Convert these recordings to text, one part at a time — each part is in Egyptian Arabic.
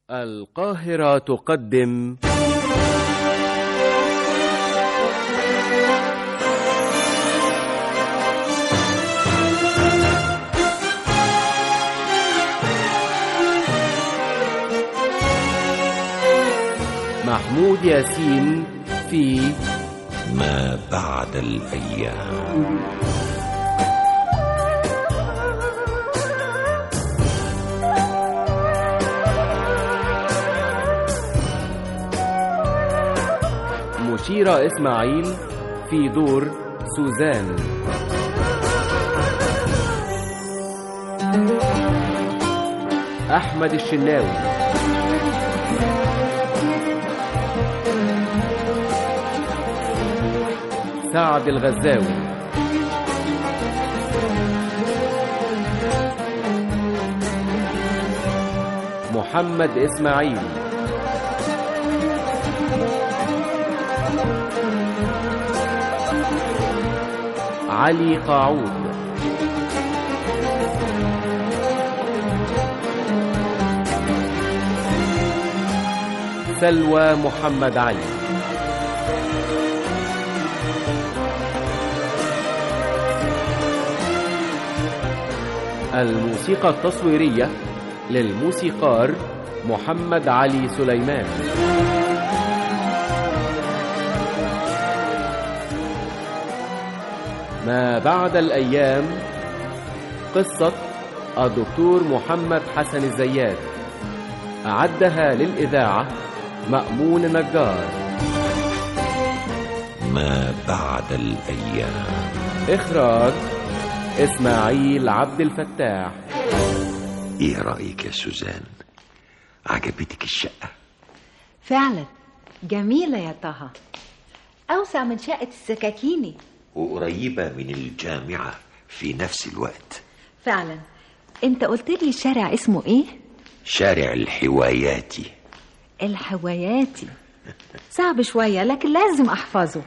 القاهرة تقدم محمود ياسين في ما بعد الأيام مشيرة إسماعيل في دور سوزان أحمد الشناوي سعد الغزاوي محمد إسماعيل علي قاعود سلوى محمد علي الموسيقى التصويرية للموسيقار محمد علي سليمان ما بعد الأيام قصة الدكتور محمد حسن الزيات أعدها للإذاعة مأمون نجار ما بعد الأيام إخراج إسماعيل عبد الفتاح إيه رأيك يا سوزان عجبتك الشقة فعلا جميلة يا طه أوسع من شقة السكاكيني وقريبة من الجامعة في نفس الوقت فعلا انت قلت لي الشارع اسمه ايه شارع الحواياتي الحواياتي صعب شوية لكن لازم احفظه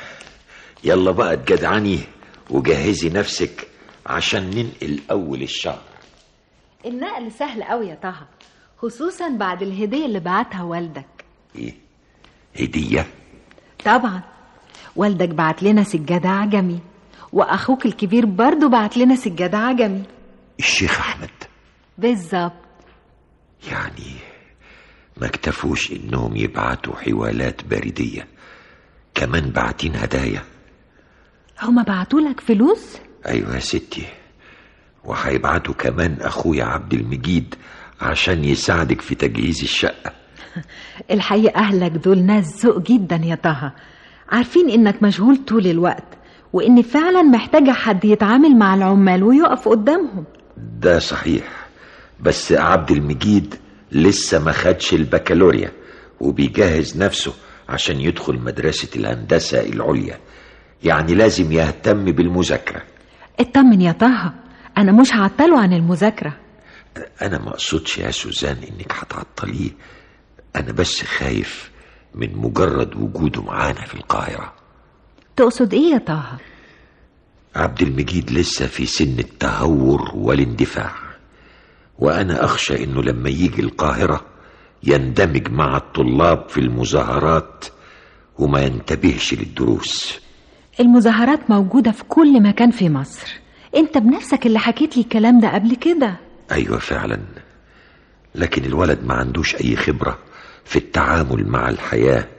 يلا بقى تجدعني وجهزي نفسك عشان ننقل أول الشهر النقل سهل قوي يا طه خصوصا بعد الهدية اللي بعتها والدك إيه هدية طبعا والدك بعت لنا سجادة عجمي واخوك الكبير برضه بعت لنا سجادة عجمي الشيخ أحمد بالظبط يعني ما اكتفوش انهم يبعتوا حوالات بريدية كمان باعتين هدايا هما بعتوا لك فلوس ايوه يا ستي وهيبعتوا كمان اخويا عبد المجيد عشان يساعدك في تجهيز الشقة الحقيقة أهلك دول ناس ذوق جدا يا طه عارفين إنك مشغول طول الوقت وإن فعلا محتاجة حد يتعامل مع العمال ويقف قدامهم ده صحيح بس عبد المجيد لسه ما خدش البكالوريا وبيجهز نفسه عشان يدخل مدرسة الهندسة العليا يعني لازم يهتم بالمذاكرة اطمن يا طه أنا مش هعطله عن المذاكرة أنا ما أقصدش يا سوزان إنك هتعطليه أنا بس خايف من مجرد وجوده معانا في القاهرة تقصد إيه يا طه؟ عبد المجيد لسه في سن التهور والاندفاع وأنا أخشى إنه لما يجي القاهرة يندمج مع الطلاب في المظاهرات وما ينتبهش للدروس المظاهرات موجودة في كل مكان في مصر انت بنفسك اللي حكيت لي الكلام ده قبل كده أيوة فعلا لكن الولد ما عندوش أي خبرة في التعامل مع الحياة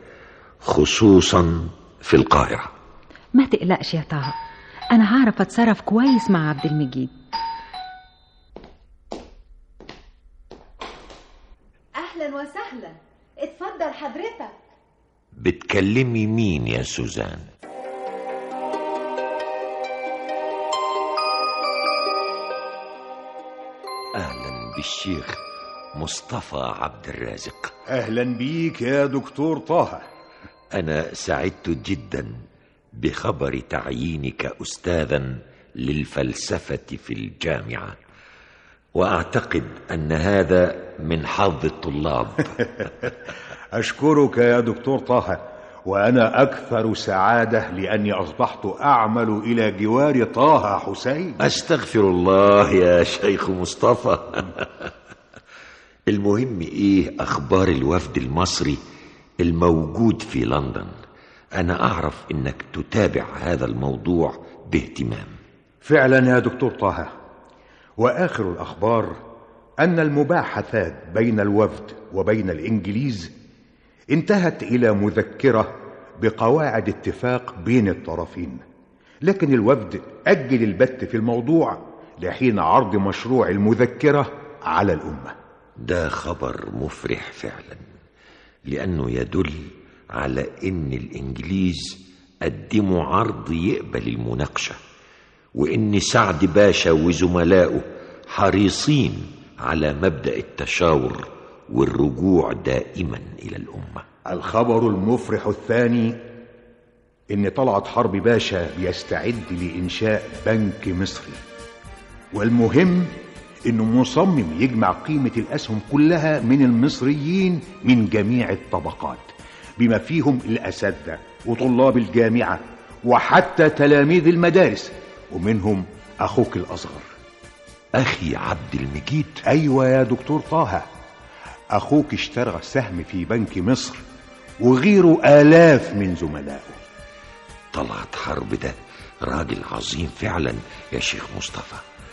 خصوصا في القاهرة ما تقلقش يا طه أنا هعرف أتصرف كويس مع عبد المجيد أهلا وسهلا اتفضل حضرتك بتكلمي مين يا سوزان أهلا بالشيخ مصطفى عبد الرازق اهلا بيك يا دكتور طه أنا سعدت جدا بخبر تعيينك أستاذا للفلسفة في الجامعة وأعتقد أن هذا من حظ الطلاب اشكرك يا دكتور طه وانا اكثر سعاده لاني اصبحت اعمل الى جوار طه حسين أستغفر الله يا شيخ مصطفى المهم ايه اخبار الوفد المصري الموجود في لندن انا اعرف انك تتابع هذا الموضوع باهتمام فعلا يا دكتور طه واخر الاخبار ان المباحثات بين الوفد وبين الانجليز انتهت الى مذكره بقواعد اتفاق بين الطرفين لكن الوفد اجل البت في الموضوع لحين عرض مشروع المذكره على الامه ده خبر مفرح فعلا لانه يدل على ان الانجليز قدموا عرض يقبل المناقشه وان سعد باشا وزملائه حريصين على مبدا التشاور والرجوع دائما الى الامه الخبر المفرح الثاني ان طلعت حرب باشا بيستعد لانشاء بنك مصري والمهم انه مصمم يجمع قيمه الاسهم كلها من المصريين من جميع الطبقات بما فيهم الاساتذه وطلاب الجامعه وحتى تلاميذ المدارس ومنهم اخوك الاصغر اخي عبد المجيد ايوه يا دكتور طه اخوك اشترى سهم في بنك مصر وغيره الاف من زملائه طلعت حرب ده راجل عظيم فعلا يا شيخ مصطفى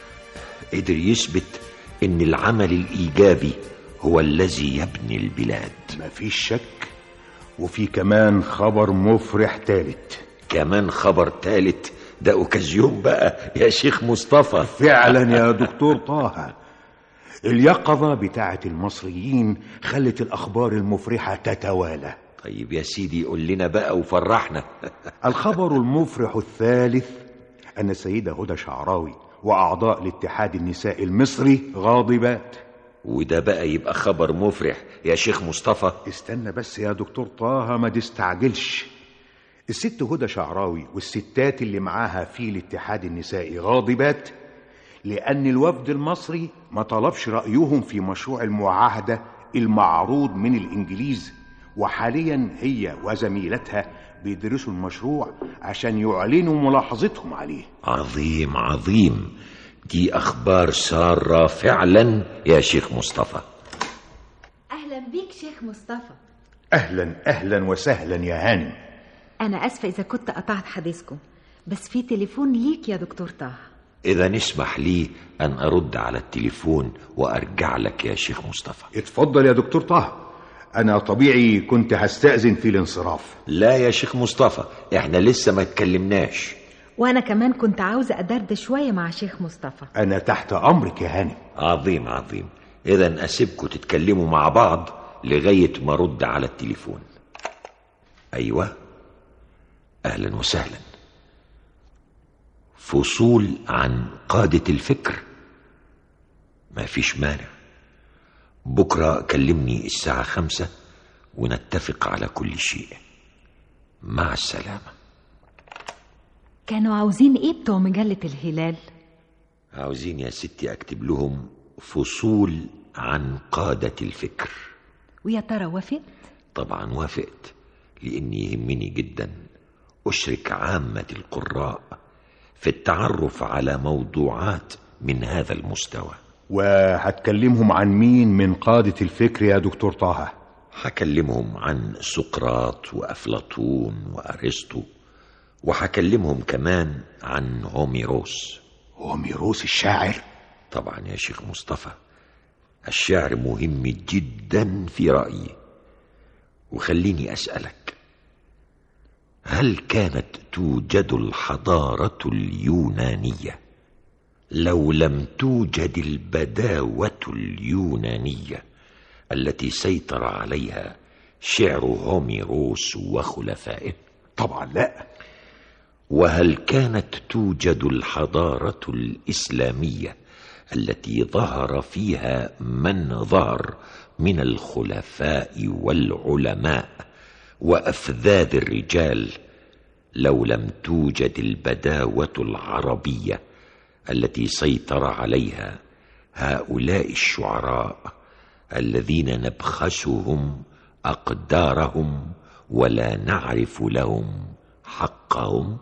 قدر يثبت ان العمل الايجابي هو الذي يبني البلاد مفيش شك وفي كمان خبر مفرح تالت كمان خبر تالت ده اوكازيون بقى يا شيخ مصطفى فعلا يا دكتور طه اليقظة بتاعة المصريين خلت الأخبار المفرحة تتوالى طيب يا سيدي قول لنا بقى وفرحنا الخبر المفرح الثالث أن السيدة هدى شعراوي وأعضاء الاتحاد النسائي المصري غاضبات وده بقى يبقى خبر مفرح يا شيخ مصطفى استنى بس يا دكتور طه ما تستعجلش الست هدى شعراوي والستات اللي معاها في الاتحاد النسائي غاضبات لأن الوفد المصري ما طلبش رأيهم في مشروع المعاهدة المعروض من الإنجليز وحاليا هي وزميلتها بيدرسوا المشروع عشان يعلنوا ملاحظتهم عليه عظيم عظيم دي اخبار ساره فعلا يا شيخ مصطفى أهلا بيك شيخ مصطفى أهلا أهلا وسهلا يا هانم أنا أسفة إذا كنت قطعت حديثكم بس في تليفون ليك يا دكتور طه اذا نسمح لي ان ارد على التليفون وارجع لك يا شيخ مصطفى اتفضل يا دكتور طه أنا طبيعي كنت هستأذن في الانصراف لا يا شيخ مصطفى احنا لسه ما اتكلمناش وأنا كمان كنت عاوزة أدرد شوية مع شيخ مصطفى أنا تحت أمرك يا هانم عظيم عظيم اذا اسيبكم تتكلموا مع بعض لغايه ما ارد على التليفون ايوه اهلا وسهلا فصول عن قاده الفكر ما فيش مانع بكره كلمني الساعه خمسة ونتفق على كل شيء مع السلامه كانوا عاوزين إيه بتوع مجلة الهلال عاوزين يا ستي اكتب لهم فصول عن قاده الفكر ويا ترى وافقت طبعا وافقت لاني يهمني جدا اشرك عامه القراء في التعرف على موضوعات من هذا المستوى وهتكلمهم عن مين من قادة الفكر يا دكتور طه هكلمهم عن سقراط وافلاطون وارسطو وهكلمهم كمان عن هوميروس هوميروس الشاعر طبعا يا شيخ مصطفى الشعر مهم جدا في رايي وخليني اسالك هل كانت توجد الحضاره اليونانيه لو لم توجد البداوه اليونانيه التي سيطر عليها شعر هوميروس وخلفائه طبعا لا وهل كانت توجد الحضاره الاسلاميه التي ظهر فيها من ظهر من الخلفاء والعلماء وافذاذ الرجال لو لم توجد البداوه العربيه التي سيطر عليها هؤلاء الشعراء الذين نبخسهم اقدارهم ولا نعرف لهم حقهم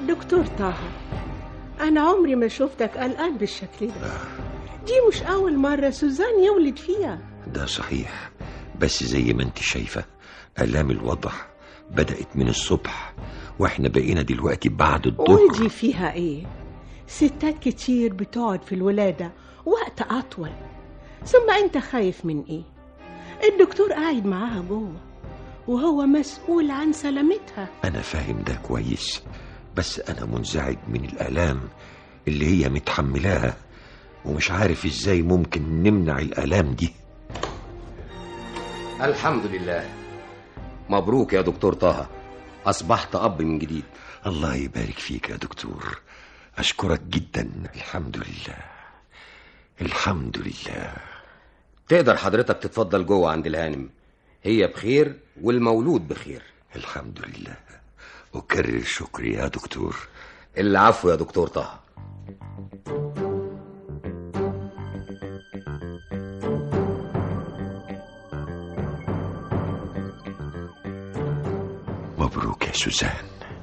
دكتور طه أنا عمري ما شفتك قلقان بالشكل ده دي مش أول مرة سوزان يولد فيها ده صحيح بس زي ما انت شايفة آلام الوضع بدأت من الصبح واحنا بقينا دلوقتي بعد الظهر ودي فيها إيه ستات كتير بتقعد في الولادة وقت أطول ثم أنت خايف من إيه الدكتور قاعد معاها جوه وهو مسؤول عن سلامتها أنا فاهم ده كويس بس أنا منزعج من الآلام اللي هي متحملاها ومش عارف إزاي ممكن نمنع الآلام دي الحمد لله مبروك يا دكتور طه أصبحت أب من جديد الله يبارك فيك يا دكتور أشكرك جدا الحمد لله الحمد لله تقدر حضرتك تتفضل جوه عند الهانم هي بخير والمولود بخير الحمد لله أكرر شكري يا دكتور العفو يا دكتور طه مبروك يا سوزان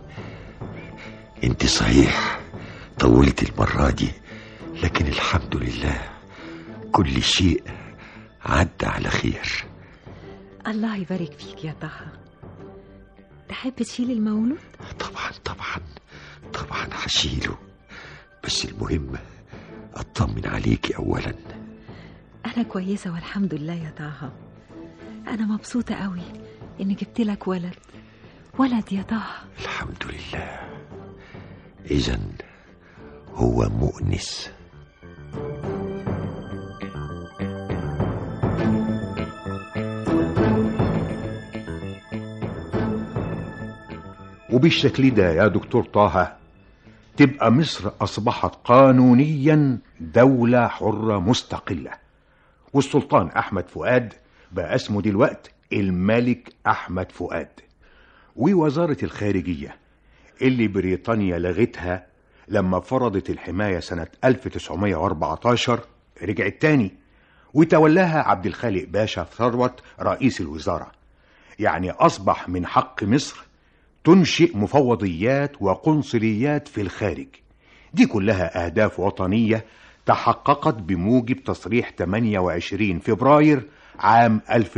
انت صحيح طولت المرة دي لكن الحمد لله كل شيء عدى على خير الله يبارك فيك يا طه تحب تشيل المولود طبعا طبعا طبعا هشيله بس المهم اطمن عليكي اولا انا كويسه والحمد لله يا طه انا مبسوطه قوي اني جبت لك ولد ولد يا طه الحمد لله اذا هو مؤنس وبالشكل ده يا دكتور طه تبقى مصر أصبحت قانونيا دولة حرة مستقلة والسلطان أحمد فؤاد بقى اسمه دلوقت الملك أحمد فؤاد ووزارة الخارجية اللي بريطانيا لغتها لما فرضت الحماية سنة 1914 رجعت تاني وتولاها عبد الخالق باشا ثروت رئيس الوزارة يعني أصبح من حق مصر تنشئ مفوضيات وقنصليات في الخارج دي كلها أهداف وطنية تحققت بموجب تصريح 28 فبراير عام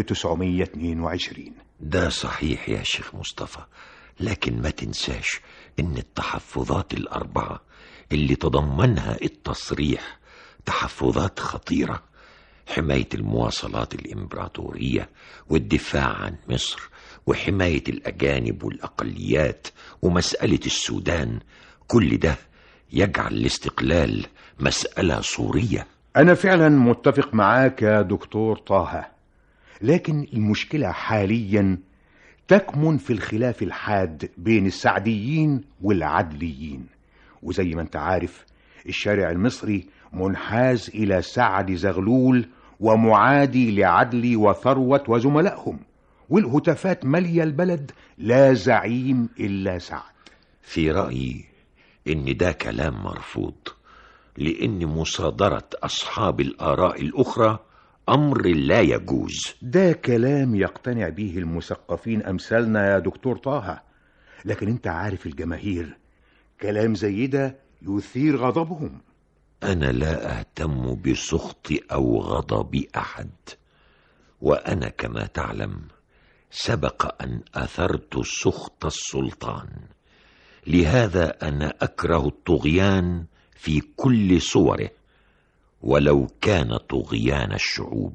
1922 ده صحيح يا شيخ مصطفى لكن ما تنساش ان التحفظات الاربعه اللي تضمنها التصريح تحفظات خطيره حمايه المواصلات الامبراطوريه والدفاع عن مصر وحمايه الاجانب والاقليات ومساله السودان كل ده يجعل الاستقلال مساله صوريه أنا فعلا متفق معاك يا دكتور طه لكن المشكلة حاليا تكمن في الخلاف الحاد بين السعديين والعدليين وزي ما انت عارف الشارع المصري منحاز إلى سعد زغلول ومعادي لعدلي وثروة وزملائهم والهتافات مالية البلد لا زعيم إلا سعد في رايي ان ده كلام مرفوض لان مصادره اصحاب الاراء الاخرى امر لا يجوز ده كلام يقتنع به المثقفين أمثالنا يا دكتور طه لكن انت عارف الجماهير كلام زي ده يثير غضبهم انا لا اهتم بسخط او غضب احد وانا كما تعلم سبق ان اثرت سخط السلطان لهذا انا اكره الطغيان في كل صوره ولو كان طغيان الشعوب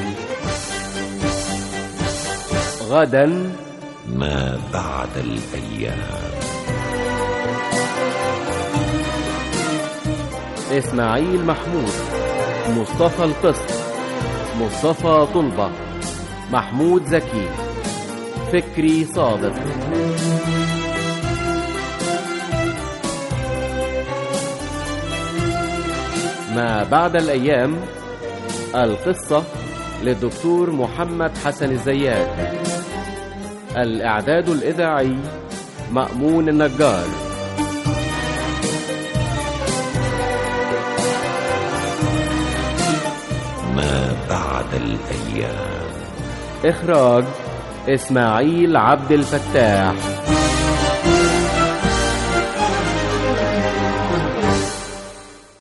غدا ما بعد الايام إسماعيل محمود مصطفى القسط مصطفى طلبة محمود زكي فكري صادق ما بعد الأيام القصة للدكتور محمد حسن الزيات الإعداد الإذاعي مأمون النجار ما بعد الايام إخراج إسماعيل عبد الفتاح